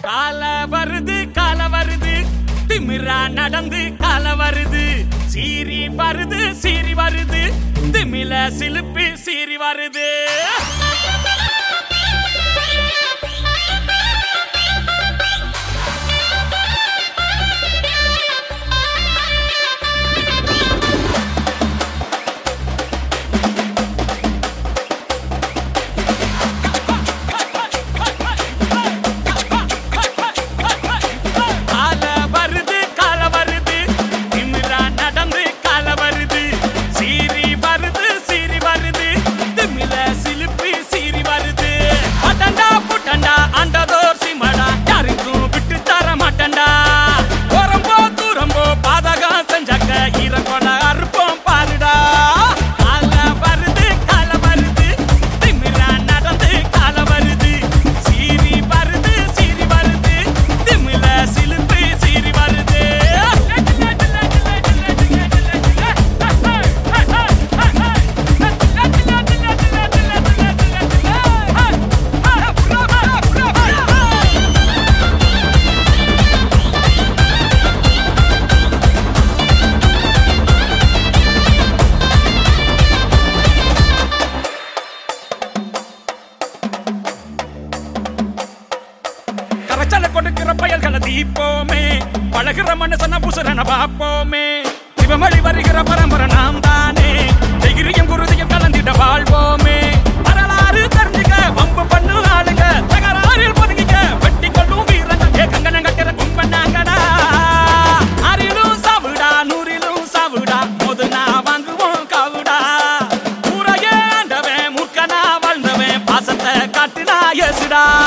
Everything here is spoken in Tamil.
கால வருது கால வருது திமிரா நடந்து கால வருது சீரி வருது சீரி வருது திமில சிலுப்பி சீரி வருது கால வருது கால வருது திமிரா நடந்து கால வருது சீரி வருது சீரி வருது திமில சிலுப்பி சீரி வருது அடண்டா புட்டண்டா அண்டதோர் சிமடா யாருக்கும் விட்டு தர மாட்டண்டா ஓரம்போ தூரம்போ பாதகம் செஞ்சாக்க ஈரக்கொட அறுப்போம் பாருடா கால வருது கால வருது திமிரா நடந்து கால வருது சீரி வருது சீரி வருது திமில சிலுப்பி சீரி வருது கரைச்சல கொடுக்கிற பயல்களை தீப்போமே பழகிற மனுஷன புசுரன பாப்போமே சிவமொழி வருகிற பரம்பரை நாம் தானே தைரியம் குருதியம் கலந்திட வாழ்வோமே வரலாறு தெரிஞ்சுக்க வம்பு பண்ணு ஆளுங்க தகராறில் பொதுங்கிக்க வெட்டி கொள்ளும் வீரங்க ஏ கங்கணம் கட்டுற கும்பனாங்கடா ஆறிலும் சாவுடா நூறிலும் சாவுடா போது நான் வாங்குவோம் காவுடா ஊரையே ஆண்டவன் மூர்க்கனா வாழ்ந்தவன் பாசத்தை காட்டுனா எசுடா